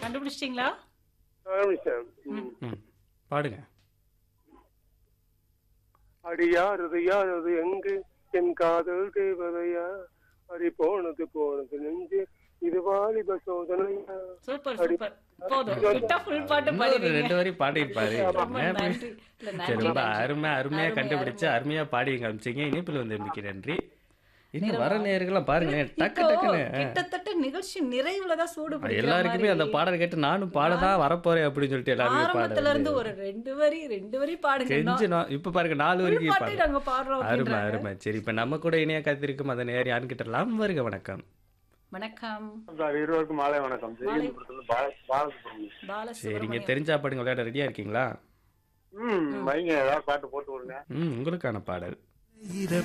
கண்டுபிடிச்சிட்டீங்களா ஆரம்பிச்சேன் ம். ம் பாடுங்க அடியார் அது யார் அது எங்கு என் காதல் தேவதையா அடி போனது போனது நெஞ்சு இது வாலிப சோதனையா சூப்பர் சூப்பர் போதும் விட்டா ஃபுல் பாட்டு இன்னும் ஒரு பாடுவீங்க ரெண்டு வரி பாடியிருப்பாரு ரொம்ப என்ன இப்படி- நன்றி இல்ல, சரி நன்றி ரொம்ப நன்றி. அருமை அருமையா அருமை, கண்டுபிடிச்சு அருமை. அருமையா பாடி காமிச்சீங்க இனிப்பில் வந்து மிக்க நன்றி இன்னும் வர நேரம் நேர்கள்லாம் பாருங்களேன் டக்கு இப்போ டக்குன்னு கிட்டத்தட்ட நிகழ்ச்சி நிறைவுல தான் சூடு பிடிக்கிற எல்லாருக்குமே அந்த மாதிரி. பாடல் கேட்டு நானும் பாடதான் வரப்போறேன் அப்படின்னு சொல்லிட்டு எல்லாருமே ஆரம்பத்துல இருந்து பாட ஒரு ரெண்டு வரி ரெண்டு வரி பாடுங்க கெஞ்சு நான் இப்ப பாருங்க நாலு full வரைக்கும் பாட்டு பாடு நாங்க பாடுறோம் அருமை அப்படின்றாங்க. அருமை சரி இப்ப நம்ம கூட இணைய காத்திருக்கும் அந்த நேர் யாருன்னு கிட்டலாம் வருக வணக்கம் வணக்கம் சார் இருவருக்கும் மாலை வணக்கம் மாலை. ஜெயகிரிபுரத்துல பால பாலசுப்ரமணியம் சரிங்க பாலசுப்ரமணியம் தெரிஞ்சா பாடுங்க விளையாட ரெடியா இருக்கீங்களா ம் வைங்க ஏதாவது பாட்டு போட்டு விடுங்க ம் உங்களுக்கான பாடல் இரவு